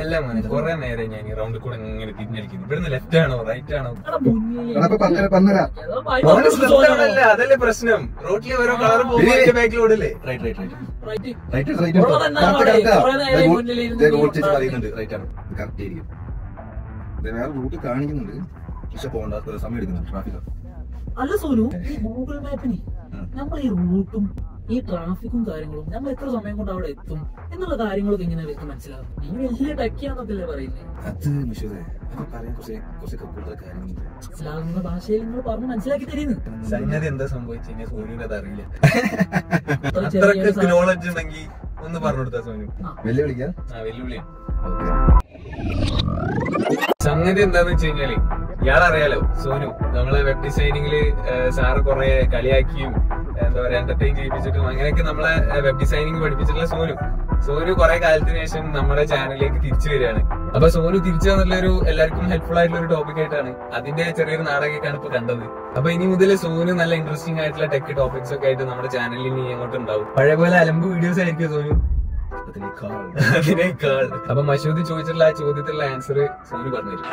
അല്ല മോനെ കുറെ നേരം ഞാൻ ഈ റൗണ്ടിൽ കൂടെ ഇങ്ങനെ തിരിഞ്ഞടിക്കുന്നു ഇവിടുന്ന് ലെഫ്റ്റ് ആണോ റൈറ്റ് ആണോ എടാ, മുന്നിൽ എടാ, ഇപ്പൊ പറഞ്ഞുതരാം, പറഞ്ഞുതരാം. ഏതോ ബൈക്ക് മോനെ ഓടിച്ച് ശ്രദ്ധയാണല്ലേ അതല്ലേ പ്രശ്നം റോട്ടിൽ ഓരോ കളർ പോകുമ്പോൾ ബാക്കിലോടല്ലേ right right right right. Right right ഉള്ളത് എന്താണ് കറക്റ്റ് അവിടെ? കറക്റ്റാ. കുറെ നേരം ദേ ഗോൾ- മുന്നിൽ ഇരുന്ന് ദേ ഗോൾ ചേച്ചി നോക്കാം. പറയുന്നുണ്ട് റൈറ്റ് ആണ് കറക്റ്റ് ആയിരിക്കും ദേ വേറെ റൂട്ട് കാണിക്കുന്നുണ്ട് പക്ഷെ പോകണ്ട സമയം എടുക്കുന്നുണ്ട് ട്രാഫിക് അല്ല സോനു ഈ ഗൂഗിൾ മാപ്പിന് ഉം. നമ്മൾ ഈ റൂട്ടും ഈ ട്രാഫിക്കും കാര്യങ്ങളും നമ്മൾ എത്ര സമയം കൊണ്ട് അവിടെ എത്തും എന്നുള്ള കാര്യങ്ങളൊക്കെ എങ്ങനെ അവർക്ക് മനസ്സിലാവും നീ വലിയ ടക്കിയാന്നൊക്കെയല്ലേ പറയുന്നത് അത് മിഷോദേ അത് പറയാൻ കുറച്ച് കുറച്ചൊക്കെ കൂടുതൽ കാര്യങ്ങളുണ്ട് മനസ്സിലാകുന്ന ഭാഷയിൽ നിങ്ങൾ പറഞ്ഞ് മനസ്സിലാക്കി തരുന്നു സംഗതി എന്താ സംഭവിച്ചു സോനുവിന് അത് അറിയില്ല അത്ര അത്രക്ക് ചെറിയ നോളജ് ഉണ്ടെങ്കിൽ ഒന്ന് പറഞ്ഞു കൊടുത്താ സോനു വെല്ലുവിളിക്കാം ആ വെല്ലുവിളി സംഗതി എന്താന്ന് വെച്ച് കഴിഞ്ഞാല് ഇയാളറിയാലോ സോനു നമ്മളെ വെബ് ഡിസൈനിങ്ങില് സാറ് കുറെ കളിയാക്കിയും എന്താ പറയാ എന്റർടൈൻ ചെയ്യിപ്പിച്ചിട്ടും അങ്ങനെയൊക്കെ നമ്മളെ വെബ് ഡിസൈനിങ് പഠിപ്പിച്ചിട്ടുള്ള സോനു സോനു കുറെ കാലത്തിന് ശേഷം നമ്മുടെ ചാനലിലേക്ക് തിരിച്ചു വരികയാണ് അപ്പൊ സോനു തിരിച്ചു വന്നിട്ടുള്ളൊരു എല്ലാവർക്കും ഹെൽപ്ഫുൾ ആയിട്ടുള്ള ഒരു ടോപ്പിക് ആയിട്ടാണ് അതിന്റെ ചെറിയൊരു നാടകമൊക്കെയാണ് ഇപ്പൊ കണ്ടത് അപ്പൊ ഇനി മുതൽ സോനു നല്ല ഇൻട്രസ്റ്റിംഗ് ആയിട്ടുള്ള ടെക് ടോപ്പിക്സ് ഒക്കെ ആയിട്ട് നമ്മുടെ ചാനലിൽ ഇനി അങ്ങോട്ട് ഉണ്ടാവും പഴയ പോലെ അലമ്പ് വീഡിയോസ് ആയിരിക്കും സോനു അതിനേക്കാൾ അതിനേക്കാൾ അപ്പൊ മഷൂദ് ചോദിച്ചിട്ടുള്ള ആ ചോദ്യത്തിലുള്ള ആൻസർ സോനു പറഞ്ഞിരുന്നു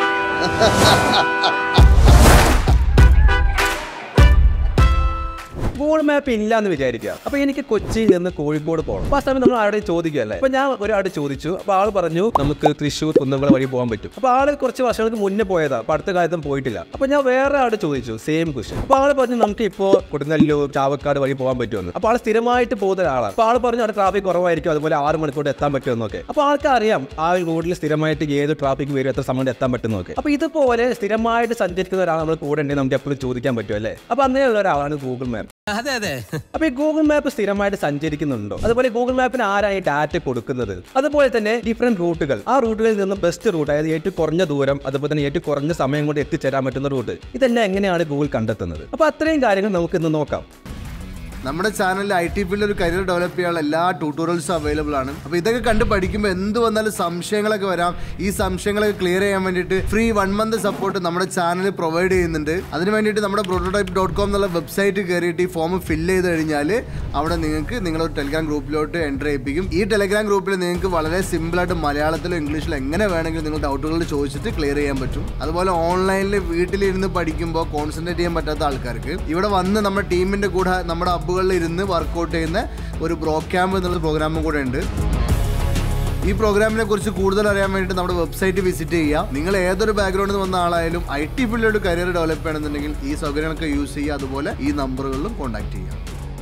ഗൂഗിൾ മാപ്പ് ഇല്ല എന്ന് വിചാരിക്കുക അപ്പൊ എനിക്ക് കൊച്ചിയിൽ നിന്ന് കോഴിക്കോട് പോകണം അപ്പൊ ആ സമയം നമ്മൾ ആരുടെ ചോദിക്കുകയല്ലേ അപ്പൊ ഞാൻ ഒരാട് ചോദിച്ചു അപ്പൊ ആൾ പറഞ്ഞു നമുക്ക് തൃശ്ശൂർ കുന്നംകുളം വഴി പോകാൻ പറ്റും അപ്പൊ ആള് കുറച്ച് വർഷങ്ങൾക്ക് മുന്നേ പോയതാ അപ്പൊ അടുത്ത കാലത്തും പോയിട്ടില്ല അപ്പൊ ഞാൻ വേറെ ആട് ചോദിച്ചു സെയിം ക്വസ്റ്റ്യൻ അപ്പൊ ആള് പറഞ്ഞു നമുക്ക് ഇപ്പോ കൊടുങ്ങല്ലൂർ ചാവക്കാട് വഴി പോകാൻ പറ്റുമെന്ന് അപ്പൊ ആൾ സ്ഥിരമായിട്ട് പോകുന്ന ഒരാളാണ് അപ്പൊ ആള് പറഞ്ഞു അവിടെ ട്രാഫിക് കുറവായിരിക്കും അതുപോലെ ആറ് മണിക്കൂർ എത്താൻ പറ്റുമെന്നൊക്കെ അപ്പൊ ആൾക്ക് അറിയാം ആ ഒരു റോഡിൽ സ്ഥിരമായിട്ട് ഏത് ട്രാഫിക് വരും എത്ര സമയം കൊണ്ട് എത്താൻ പറ്റുന്നൊക്കെ അപ്പൊ ഇതുപോലെ സ്ഥിരമായിട്ട് സഞ്ചരിക്കുന്ന ഒരാൾ നമ്മൾ കൂടെ ഉണ്ടെങ്കിൽ നമുക്ക് എപ്പോഴും ചോദിക്കാൻ പറ്റും അല്ലേ അപ്പൊ അങ്ങനെയുള്ള ഒരാളാണ് ഗൂഗിൾ മാപ്പ് അതെ അതെ അപ്പൊ ഈ ഗൂഗിൾ മാപ്പ് സ്ഥിരമായിട്ട് സഞ്ചരിക്കുന്നുണ്ടോ അതുപോലെ ഗൂഗിൾ മാപ്പിന് ആരായി ഡാറ്റ കൊടുക്കുന്നത് അതുപോലെ തന്നെ ഡിഫറെന്റ് റൂട്ടുകൾ ആ റൂട്ടുകളിൽ നിന്ന് ബെസ്റ്റ് റൂട്ട് അതായത് ഏറ്റവും കുറഞ്ഞ ദൂരം അതുപോലെ തന്നെ ഏറ്റവും കുറഞ്ഞ സമയം കൊണ്ട് എത്തിച്ചേരാൻ പറ്റുന്ന റൂട്ട് ഇതെല്ലാം എങ്ങനെയാണ് ഗൂഗിൾ കണ്ടെത്തുന്നത് അപ്പൊ അത്രയും കാര്യങ്ങൾ നമുക്ക് ഇന്ന് നോക്കാം നമ്മുടെ ചാനലിൽ ഐ ടി ഫീൽഡിൽ ഒരു കരിയർ ഡെവലപ്പ് ചെയ്യാനുള്ള എല്ലാ ട്യൂട്ടോറിയൽസും അവൈലബിൾ ആണ് അപ്പോൾ ഇതൊക്കെ കണ്ട് പഠിക്കുമ്പോൾ എന്ത് വന്നാലും സംശയങ്ങളൊക്കെ വരാം ഈ സംശയങ്ങളൊക്കെ ക്ലിയർ ചെയ്യാൻ വേണ്ടിയിട്ട് ഫ്രീ വൺ മന്ത് സപ്പോർട്ട് നമ്മുടെ ചാനൽ പ്രൊവൈഡ് ചെയ്യുന്നുണ്ട് അതിന് വേണ്ടിയിട്ട് നമ്മുടെ പ്രോട്ടോടൈപ്പ് ഡോട്ട് കോം എന്നുള്ള വെബ്സൈറ്റ് കയറിയിട്ട് ഈ ഫോം ഫില്ല് ചെയ്ത് കഴിഞ്ഞാൽ അവിടെ നിങ്ങൾക്ക് നിങ്ങളൊരു ടെലിഗ്രാം ഗ്രൂപ്പിലോട്ട് എൻ്റർ ചെയ്യിപ്പിക്കും ഈ ടെലിഗ്രാം ഗ്രൂപ്പിൽ നിങ്ങൾക്ക് വളരെ സിമ്പിളായിട്ട് മലയാളത്തിലോ ഇംഗ്ലീഷിലോ എങ്ങനെ വേണമെങ്കിലും നിങ്ങൾ ഡൗട്ടുകൾ ചോദിച്ചിട്ട് ക്ലിയർ ചെയ്യാൻ പറ്റും അതുപോലെ ഓൺലൈനിൽ വീട്ടിലിരുന്ന് പഠിക്കുമ്പോൾ കോൺസെൻട്രേറ്റ് ചെയ്യാൻ പറ്റാത്ത ആൾക്കാർക്ക് ഇവിടെ വന്ന് നമ്മുടെ ടീമിൻ്റെ കൂടെ നമ്മുടെ ഹബ്ബുകളിൽ ഇരുന്ന് വർക്കൗട്ട് ചെയ്യുന്ന ഒരു ബ്രോ ക്യാമ്പ് എന്നുള്ള പ്രോഗ്രാമും കൂടെ ഉണ്ട് ഈ പ്രോഗ്രാമിനെ കുറിച്ച് കൂടുതൽ അറിയാൻ വേണ്ടിയിട്ട് നമ്മുടെ വെബ്സൈറ്റ് വിസിറ്റ് ചെയ്യുക നിങ്ങൾ ഏതൊരു ബാക്ക്ഗ്രൗണ്ടിൽ നിന്ന് വന്ന ആളായാലും ഐ ടി ഫീൽഡിലോട്ട് കരിയർ ഡെവലപ്പ് ചെയ്യണമെന്നുണ്ടെങ്കിൽ ഈ സൗകര്യങ്ങളൊക്കെ യൂസ് ചെയ്യുക അതുപോലെ ഈ നമ്പറുകളിലും കോൺടാക്ട് ചെയ്യുക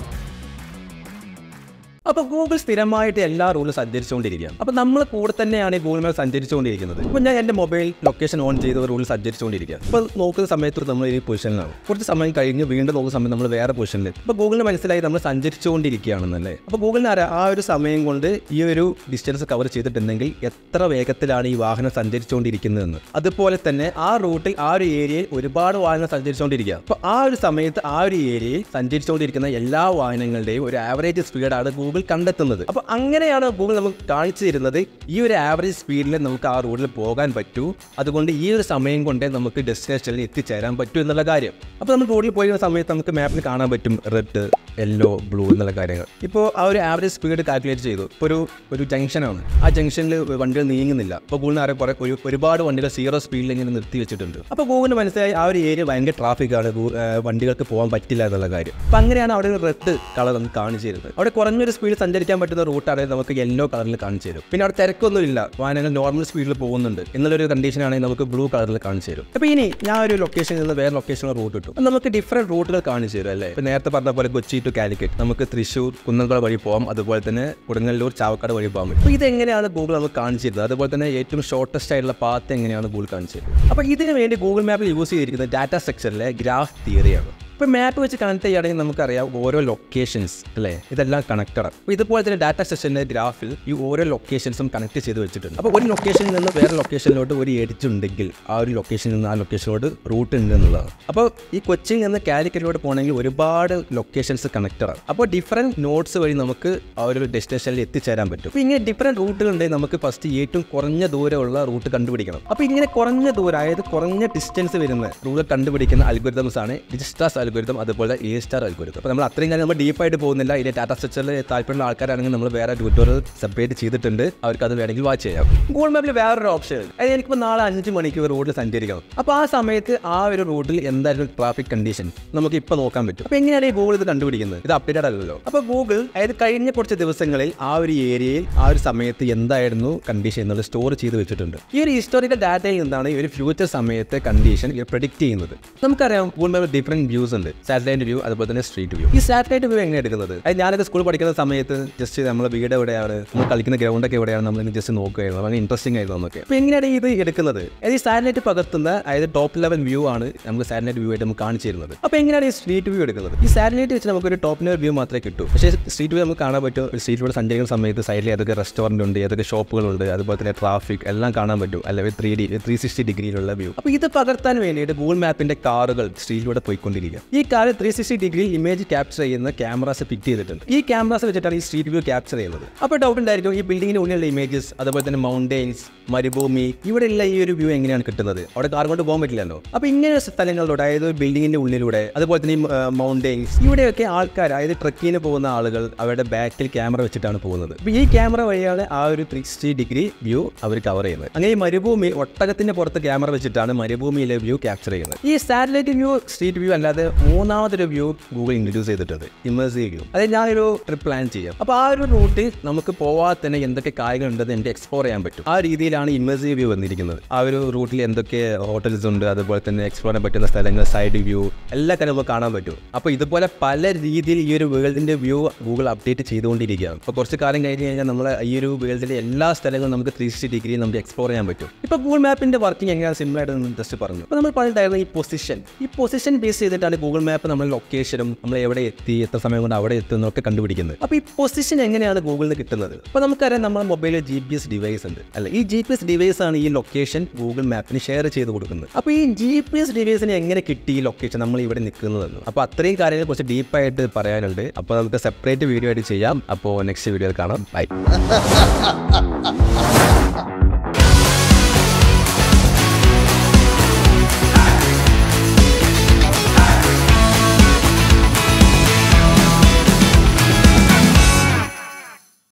അപ്പൊ ഗൂഗിൾ സ്ഥിരമായിട്ട് എല്ലാ റൂളും സഞ്ചരിച്ചുകൊണ്ടിരിക്കുകയാണ് അപ്പൊ നമ്മൾ കൂടെ തന്നെയാണ് ഈ ഗൂഗിൾ മാപ്പ് സഞ്ചരിച്ചുകൊണ്ടിരിക്കുന്നത് ഇപ്പൊ ഞാൻ എന്റെ മൊബൈൽ ലൊക്കേഷൻ ഓൺ ചെയ്ത് റൂൾ സഞ്ചരിച്ചുകൊണ്ടിരിക്കുക അപ്പൊ നോക്കുന്ന സമയത്ത് നമ്മൾ ഈ പൊസിഷനിലാണ് കുറച്ച് സമയം കഴിഞ്ഞ് വീണ്ടും നോക്കുന്ന സമയം നമ്മൾ വേറെ പൊസിഷനിൽ അപ്പൊ ഗൂഗിളിന് മനസ്സിലായി നമ്മൾ സഞ്ചരിച്ചുകൊണ്ടിരിക്കുകയാണെന്നല്ലേ അപ്പൊ ഗൂഗിളിന് അറിയാം ആ ഒരു സമയം കൊണ്ട് ഈ ഒരു ഡിസ്റ്റൻസ് കവർ ചെയ്തിട്ടുണ്ടെങ്കിൽ എത്ര വേഗത്തിലാണ് ഈ വാഹനം സഞ്ചരിച്ചുകൊണ്ടിരിക്കുന്നതെന്ന് അതുപോലെ തന്നെ ആ റൂട്ടിൽ ആ ഒരു ഏരിയയിൽ ഒരുപാട് വാഹനങ്ങൾ സഞ്ചരിച്ചുകൊണ്ടിരിക്കുക അപ്പൊ ആ ഒരു സമയത്ത് ആ ഒരു ഏരിയയിൽ സഞ്ചരിച്ചുകൊണ്ടിരിക്കുന്ന എല്ലാ വാഹനങ്ങളുടെയും ഒരു ആവറേജ് സ്പീഡാണ് ഗൂഗിൾ കണ്ടെത്തുന്നത് അപ്പൊ അങ്ങനെയാണ് ഗൂഗിൾ നമുക്ക് കാണിച്ചു തരുന്നത് ഈ ഒരു ആവറേജ് സ്പീഡിൽ നമുക്ക് ആ റൂട്ടിൽ പോകാൻ പറ്റൂ അതുകൊണ്ട് ഈ ഒരു സമയം കൊണ്ടേ നമുക്ക് ഡെസ്റ്റിനേഷനിൽ എത്തിച്ചേരാൻ പറ്റൂ എന്നുള്ള കാര്യം അപ്പോൾ നമ്മൾ റോഡിൽ പോയിരുന്ന സമയത്ത് നമുക്ക് മാപ്പിൽ കാണാൻ പറ്റും റെഡ് യെല്ലോ ബ്ലൂ എന്നുള്ള കാര്യങ്ങൾ ഇപ്പോൾ ആ ഒരു ആവറേജ് സ്പീഡ് കാൽക്കുലേറ്റ് ചെയ്തു ഇപ്പോൾ ഒരു ഒരു ജംഗ്ഷനാണ് ആ ജംഗ്ഷനിൽ വണ്ടികൾ നീങ്ങുന്നില്ല അപ്പോൾ ഗൂഗിളിന് അറിയാം കുറേ ഒരു ഒരുപാട് വണ്ടികൾ സീറോ സ്പീഡിൽ ഇങ്ങനെ നിർത്തി വെച്ചിട്ടുണ്ട് അപ്പോൾ ഗൂഗിളിന് മനസ്സിലായി ആ ഒരു ഏരിയ ഭയങ്കര ട്രാഫിക്കാണ് വണ്ടികൾക്ക് പോകാൻ പറ്റില്ല എന്നുള്ള കാര്യം അപ്പോൾ അങ്ങനെയാണ് അവിടെ ഒരു റെഡ് കളർ നമുക്ക് കാണിച്ചു തരുന്നത് അവിടെ കുറഞ്ഞൊരു സ്പീഡിൽ സഞ്ചരിക്കാൻ പറ്റുന്ന റൂട്ടാണെങ്കിൽ നമുക്ക് യെല്ലോ കളറിൽ കാണിച്ചു തരും പിന്നെ അവിടെ തിരക്കൊന്നുമില്ല വാഹനങ്ങൾ നോർമൽ സ്പീഡിൽ പോകുന്നുണ്ട് എന്നുള്ളൊരു കണ്ടീഷൻ ആണെങ്കിൽ നമുക്ക് ബ്ലൂ കളറിൽ കാണിച്ചു തരും അപ്പോൾ ഇനി ഞാൻ ഒരു ലൊക്കേഷനിൽ നിന്ന് വേറെ ലൊക്കേഷനിൽ റൂട്ട് കിട്ടും അപ്പോൾ നമുക്ക് ഡിഫറെൻറ്റ് റൂട്ടുകൾ കാണിച്ചു തരും അല്ലേ ഇപ്പോൾ നേരത്തെ പറഞ്ഞ പോലെ കൊച്ചി ടു കാലിക്കറ്റ് നമുക്ക് തൃശ്ശൂർ കുന്നംകുളം വഴി പോകാം അതുപോലെ തന്നെ കൊടുങ്ങല്ലൂർ ചാവക്കാട് വഴി പോകാൻ പറ്റും അപ്പോൾ ഇതെങ്ങനെയാണ് ഗൂഗിൾ നമുക്ക് കാണിച്ചു തരുന്നത് അതുപോലെ തന്നെ ഏറ്റവും ഷോർട്ടസ്റ്റ് ആയിട്ടുള്ള പാത്ത് എങ്ങനെയാണ് ഗൂഗിൾ കാണിച്ചു തരുന്നത് അപ്പോൾ ഇതിന് വേണ്ടി ഗൂഗിൾ മാപ്പിൽ യൂസ് ചെയ്തിരിക്കുന്നത് ഡാറ്റ സ്ട്രക്ചറിലെ ഗ്രാഫ് തിയറിയാണ് ഇപ്പോൾ മാപ്പ് വെച്ച് കണക്ട് ചെയ്യുകയാണെങ്കിൽ നമുക്കറിയാം ഓരോ ലൊക്കേഷൻസ് അല്ലേ ഇതെല്ലാം കണക്റ്റഡ് അപ്പോൾ ഇതുപോലെ തന്നെ ഡാറ്റ സെഷൻ്റെ ഗ്രാഫിൽ ഈ ഓരോ ലൊക്കേഷൻസും കണക്ട് ചെയ്ത് വെച്ചിട്ടുണ്ട് അപ്പോൾ ഒരു ലൊക്കേഷനിൽ നിന്ന് വേറെ ലൊക്കേഷനിലോട്ട് ഒരു എഡ്ജ് ഉണ്ടെങ്കിൽ ആ ഒരു ലൊക്കേഷനിൽ നിന്ന് ആ ലൊക്കേഷനിലോട്ട് റൂട്ട് ഉണ്ട് എന്നുള്ളതാണ് അപ്പോൾ ഈ കൊച്ചിയിൽ നിന്ന് കാലിക്കറ്റിലോട്ട് പോകണമെങ്കിൽ ഒരുപാട് ലൊക്കേഷൻസ് കണക്റ്റഡ് ആണ് അപ്പോൾ ഡിഫറെൻറ്റ് നോട്ട്സ് വഴി നമുക്ക് ആ ഒരു ഡെസ്റ്റിനേഷനിൽ എത്തിച്ചേരാൻ പറ്റും അപ്പോൾ ഇങ്ങനെ ഡിഫറെൻറ്റ് റൂട്ടുകൾ ഉണ്ടെങ്കിൽ നമുക്ക് ഫസ്റ്റ് ഏറ്റവും കുറഞ്ഞ ദൂരമുള്ള റൂട്ട് കണ്ടുപിടിക്കണം അപ്പോൾ ഇങ്ങനെ കുറഞ്ഞ ദൂരം അതായത് കുറഞ്ഞ ഡിസ്റ്റൻസ് വരുന്ന റൂട്ട് കണ്ടുപിടിക്കുന്ന അൽഗോരിതംസ് ആണ് ഡിജിസ്റ്റാസ് അൽഗോരിതം അതുപോലെ എ സ്റ്റാർ അൽഗോരിതം അപ്പോൾ നമ്മൾ അത്രയും കാര്യം നമ്മൾ ഡീപ്പായിട്ട് പോകുന്നില്ല ഇതിന്റെ ടാറ്റ സ്ട്രക്ചറിൽ താല്പര്യമുള്ള ആൾക്കാരാണെങ്കിൽ നമ്മൾ വേറെ ട്യൂട്ടോറിയൽ സെപ്പറേറ്റ് ചെയ്തിട്ടുണ്ട് അവർക്ക് അത് വേണമെങ്കിൽ വാച്ച് ചെയ്യാം ഗൂഗിൾ മാപ്പിൽ വേറൊരു ഓപ്ഷൻ അതായത് എനിക്കിപ്പോൾ നാളെ അഞ്ച് മണിക്ക് റോഡിൽ സഞ്ചരിക്കണം അപ്പോൾ ആ സമയത്ത് ആ ഒരു റൂട്ടിൽ എന്തായിരുന്നു ട്രാഫിക് കണ്ടീഷൻ നമുക്ക് ഇപ്പോൾ നോക്കാൻ പറ്റും അപ്പോൾ എങ്ങനെയാണ് ഈ ഗൂഗിൾ ഇത് കണ്ടുപിടിക്കുന്നത് ഇത് അപ്ഡേറ്റഡ് അല്ലല്ലോ അപ്പോൾ ഗൂഗിൾ അതായത് കഴിഞ്ഞ കുറച്ച് ദിവസങ്ങളിൽ ആ ഒരു ഏരിയയിൽ ആ ഒരു സമയത്ത് എന്തായിരുന്നു കണ്ടീഷൻ എന്നുള്ളത് സ്റ്റോർ ചെയ്ത് വെച്ചിട്ടുണ്ട് ഈ ഒരു ഹിസ്റ്റോറിക്കൽ ഡാറ്റയിൽ നിന്നാണ് ഈ ഒരു ഫ്യൂച്ചർ സമയത്തെ കണ്ടീഷൻ പ്രെഡിക്റ്റ് ചെയ്യുന്നത് നമുക്കറിയാം ഗൂഗിൾ മാപ്പ് ഡിഫറെന്റ് വ്യൂസ് ഉണ്ട് സാറ്റലൈറ്റ് വ്യൂ അതുപോലെ തന്നെ സ്ട്രീറ്റ് വ്യൂ ഈ സാറ്റലൈറ്റ് വ്യൂ എങ്ങനെ എടുക്കുന്നത് അത് ഞാനൊക്കെ സ്കൂൾ പഠിക്കുന്ന സമയത്ത് ജസ്റ്റ് നമ്മുടെ വീട് എവിടെയാണ് നമ്മൾ കളിക്കുന്ന ഗ്രൗണ്ട് ഒക്കെ എവിടെയാണ് നമ്മൾ ജസ്റ്റ് നോക്കുകയായിരുന്നു വളരെ ഇൻട്രസ്റ്റിംഗ് ആയിരുന്നു നമുക്ക് അപ്പോൾ എങ്ങനെയാണ് ഇത് എടുക്കുന്നത് അതായത് ഈ സാറ്റലൈറ്റ് പകർത്തുന്ന അതായത് ടോപ്പ് ലെവൽ വ്യൂ ആണ് നമുക്ക് സാറ്റലൈറ്റ് വ്യൂ ആയിട്ട് നമുക്ക് കാണിച്ചു തരുന്നത് അപ്പോൾ എങ്ങനെയാണ് ഈ സ്ട്രീറ്റ് വ്യൂ എടുക്കുന്നത് ഈ സാറ്റലൈറ്റ് വെച്ച് നമുക്ക് ഒരു ടോപ്പ് ലെവൽ വ്യൂ മാത്രമേ കിട്ടൂ പക്ഷേ സ്ട്രീറ്റ് വ്യൂ നമുക്ക് കാണാൻ പറ്റും സ്ട്രീറ്റിലൂടെ സഞ്ചരിക്കുന്ന സമയത്ത് സൈഡിൽ ഏതൊക്കെ റെസ്റ്റോറൻറ്റ് ഉണ്ട് ഏതൊക്കെ ഷോപ്പുകളുണ്ട് അതുപോലെ തന്നെ ട്രാഫിക് എല്ലാം കാണാൻ പറ്റും അല്ലെങ്കിൽ ത്രീ ഡി ത്രീ സിക്സ്റ്റി ഡിഗ്രിയിലുള്ള വ്യൂ അപ്പോൾ ഇത് പകർത്താൻ വേണ്ടിയിട്ട് ഗൂഗിൾ മാപ്പിന്റെ കാറുകൾ സ്ട്രീറ്റിലൂടെ പോയിക്കൊണ്ടിരിക്കുക ഈ car three sixty degree image capture ചെയ്യുന്ന ക്യാമറാസ് ഫിറ്റ് ചെയ്തിട്ടുണ്ട് ഈ ക്യാമറാസ് വെച്ചിട്ടാണ് ഈ സ്ട്രീറ്റ് വ്യൂ ക്യാപ്ചർ ചെയ്യുന്നത് അപ്പോൾ ഡൗട്ട് ഉണ്ടായിരിക്കും ഈ ബിൽഡിങ്ങിന് ഉള്ളിലുള്ള ഇമേജസ് അതുപോലെ തന്നെ മൗണ്ടെയിൻസ് മരുഭൂമി ഇവിടെയുള്ള ഈ ഒരു വ്യൂ എങ്ങനെയാണ് കിട്ടുന്നത് അവിടെ കാർ കൊണ്ട് പോകാൻ പറ്റില്ലല്ലോ അപ്പോൾ ഇങ്ങനെ സ്ഥലങ്ങളിലൂടെ അതായത് ബിൽഡിങ്ങിന്റെ ഉള്ളിലൂടെ അതുപോലെ തന്നെ മൗണ്ടെയിൻസ് ഇവിടെയൊക്കെ ആൾക്കാർ അതായത് ട്രക്കിന് പോകുന്ന ആളുകൾ അവരുടെ ബാക്കിൽ ക്യാമറ വെച്ചിട്ടാണ് പോകുന്നത് അപ്പോൾ ഈ ക്യാമറ വഴിയാണ് ആ ഒരു ത്രീ സിക്സ്റ്റി ഡിഗ്രി വ്യൂ അവർ കവർ ചെയ്യുന്നത് അങ്ങനെ ഈ മരുഭൂമി ഒട്ടകത്തിന്റെ പുറത്ത് ക്യാമറ വെച്ചിട്ടാണ് മരുഭൂമിയിലെ വ്യൂ ക്യാപ്ചർ ചെയ്യുന്നത് ഈ സാറ്റലൈറ്റ് വ്യൂ സ്ട്രീറ്റ് വ്യൂ അല്ലാതെ മൂന്നാമതൊരു വ്യൂ ഗൂഗിൾ ഇൻട്രൊഡ്യൂസ് ചെയ്തിട്ടുണ്ട് ഇമേഴ്സീവ് വ്യൂ അതായത് ഞാനൊരു ട്രിപ്പ് പ്ലാൻ ചെയ്യാം അപ്പോൾ ആ ഒരു റൂട്ടിൽ നമുക്ക് പോവാതെ തന്നെ എന്തൊക്കെ കാര്യങ്ങൾ ഉണ്ടെന്ന് എനിക്ക് എക്സ്പ്ലോർ ചെയ്യാൻ പറ്റും ആ രീതിയിലാണ് ഇമേഴ്സീവ് വ്യൂ വന്നിരിക്കുന്നത് ആ ഒരു റൂട്ടിൽ എന്തൊക്കെ ഹോട്ടൽസ് ഉണ്ട് അതുപോലെ തന്നെ എക്സ്പ്ലോർ ചെയ്യാൻ പറ്റുന്ന സ്ഥലങ്ങൾ സൈഡ് വ്യൂ എല്ലാ കാര്യം നമുക്ക് കാണാൻ പറ്റും അപ്പോൾ ഇതുപോലെ പല രീതിയിൽ ഈ ഒരു വേൾഡിന്റെ വ്യൂ ഗൂഗിൾ അപ്ഡേറ്റ് ചെയ്തുകൊണ്ടിരിക്കുകയാണ് അപ്പോൾ കുറച്ച് കാലം കഴിഞ്ഞ് കഴിഞ്ഞാൽ നമ്മൾ ഈ ഒരു വേൾഡിലെ എല്ലാ സ്ഥലങ്ങളും നമുക്ക് ത്രീ സിക്സ്റ്റി ഡിഗ്രി നമുക്ക് എക്സ്പ്ലോർ ചെയ്യാൻ പറ്റും ഇപ്പോൾ ഗൂഗിൾ മാപ്പിന്റെ വർക്കിംഗ് എങ്ങനെയാണ് സിമ്പിൾ ആയിട്ട് ജസ്റ്റ് പറഞ്ഞു അപ്പോൾ നമ്മൾ പറഞ്ഞിട്ടായിരുന്നു ഈ പൊസിഷൻ ഈ പൊസിഷൻ ബേസ് ചെയ്തിട്ടാണ് ഗൂഗിൾ മാപ്പ് നമ്മൾ ലൊക്കേഷനും നമ്മൾ എവിടെ എത്തി എത്ര സമയം കൊണ്ട് അവിടെ എത്തുന്നൊക്കെ കണ്ടുപിടിക്കുന്നത് അപ്പോൾ ഈ പൊസിഷൻ എങ്ങനെയാണ് ഗൂഗിളിൽ നിന്ന് കിട്ടുന്നത് അപ്പോൾ നമുക്കറിയാം നമ്മുടെ മൊബൈലിൽ ജി പി എസ് ഡിവൈസ് ഉണ്ട് അല്ല ഈ ജി പി എസ് ഡിവൈസ് ആണ് ഈ ലൊക്കേഷൻ ഗൂഗിൾ മാപ്പിന് ഷെയർ ചെയ്ത് കൊടുക്കുന്നത് അപ്പോൾ ഈ ജി പി എസ് ഡിവൈസിന് എങ്ങനെ കിട്ടി ഈ ലൊക്കേഷൻ നമ്മൾ ഇവിടെ നിൽക്കുന്നതെന്ന് അപ്പോൾ അത്രയും കാര്യങ്ങളെ കുറിച്ച് ഡീപ്പായിട്ട് പറയാനുണ്ട് അപ്പോൾ നമുക്ക് സെപ്പറേറ്റ് വീഡിയോ ആയിട്ട് ചെയ്യാം അപ്പോൾ നെക്സ്റ്റ് വീഡിയോയിൽ കാണാം ബൈ